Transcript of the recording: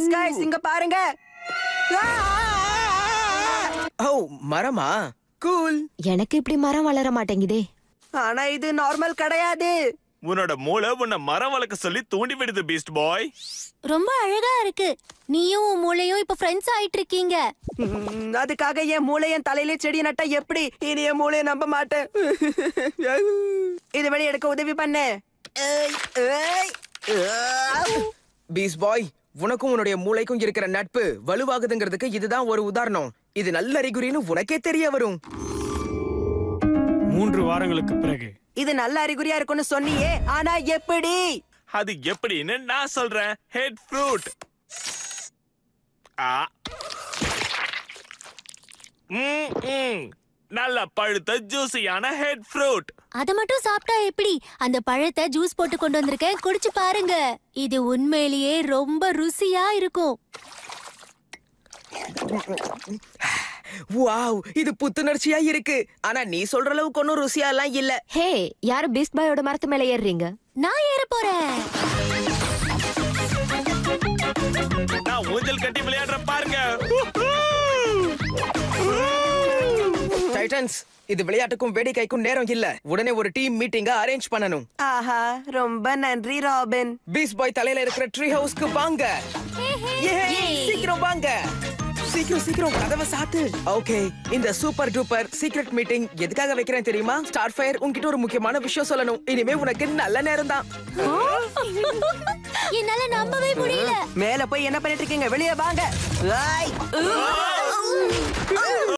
S guys இங்க பாருங்க ஆ! ஓ மரமா கூல் எனக்கு இப்படி மரம் வளர மாட்டேங்குதே ஆனா இது நார்மல் கிடையாது உன்னோட மூளை உன்னை மரம் வளர்க்க சொல்லி தூண்டி விடுது பீஸ்ட் பாய் ரொம்ப அழகா இருக்கு நீயும் உன் மூளையும் இப்ப ஃப்ரெண்ட்ஸ் ஆயிட்டு இருக்கீங்க ம், அதுக்காக என் மூளை என் தலையில செடி நட்டா எப்படி இனி என் மூளையை நம்ப மாட்டேன் இது வெளிய எடுக்க உதவி பண்ணு ஏய், ஏய், ஆவ். பீஸ் பாய் உனக்கும் உன்னுடைய மூளைக்கும் இருக்கிற நட்பு வலுவாகுதுங்கிறதுக்கு இதுதான் ஒரு உதாரணம் இது நல்ல அறிகுறின்னு உனக்கே தெரிய வரும் மூன்று வாரங்களுக்கு பிறகு இது நல்ல அறிகுறியா இருக்கும்னு சொன்னியே ஆனா எப்படி அது எப்படின்னு நான் சொல்றேன் ஹெட் ஃப்ரூட் ஆ ம், ம். நல்ல பழுத்த ஜூசியான ஹெட் ஃப்ரூட் அத மட்டும் சாப்பிட்டா எப்படி அந்த பழத்தை ஜூஸ் போட்டு கொண்டு வந்திருக்கேன் குடிச்சு பாருங்க இது உண்மையிலேயே ரொம்ப ருசியா இருக்கும் வாவ் இது புத்துணர்ச்சியா இருக்கு ஆனா நீ சொல்ற அளவுக்கு ஒன்னும் ருசியா எல்லாம் இல்ல ஹே யாரு பீஸ்ட் பாயோட மரத்து மேல ஏறுறீங்க நான் ஏற போறேன் நான் ஊஞ்சல் கட்டி விளையாடுற பாருங்க டைட்டன்ஸ் இது விளையாட்டுக்கும் வேடிக்கைக்கும் நேரம் இல்ல உடனே ஒரு டீம் மீட்டிங்க அரேஞ்ச் பண்ணணும் ஆஹா ரொம்ப நன்றி ராபின் பீஸ் பாய் தலையில இருக்கிற ட்ரீ ஹவுஸ்க்கு வாங்க Yay! சீக்கிரம் வாங்க சீக்கிரம் சீக்கிரம் கதவை சாத்து ஓகே இந்த சூப்பர் டூப்பர் சீக்ரெட் மீட்டிங் எதுக்காக வைக்கிறேன் தெரியுமா ஸ்டார் ஃபயர் உன்கிட்ட ஒரு முக்கியமான விஷயம் சொல்லணும் இனிமே உனக்கு நல்ல நேரம் தான் என்னால நம்பவே முடியல மேல போய் என்ன பண்ணிட்டு இருக்கீங்க வெளியே வாங்க ஐ!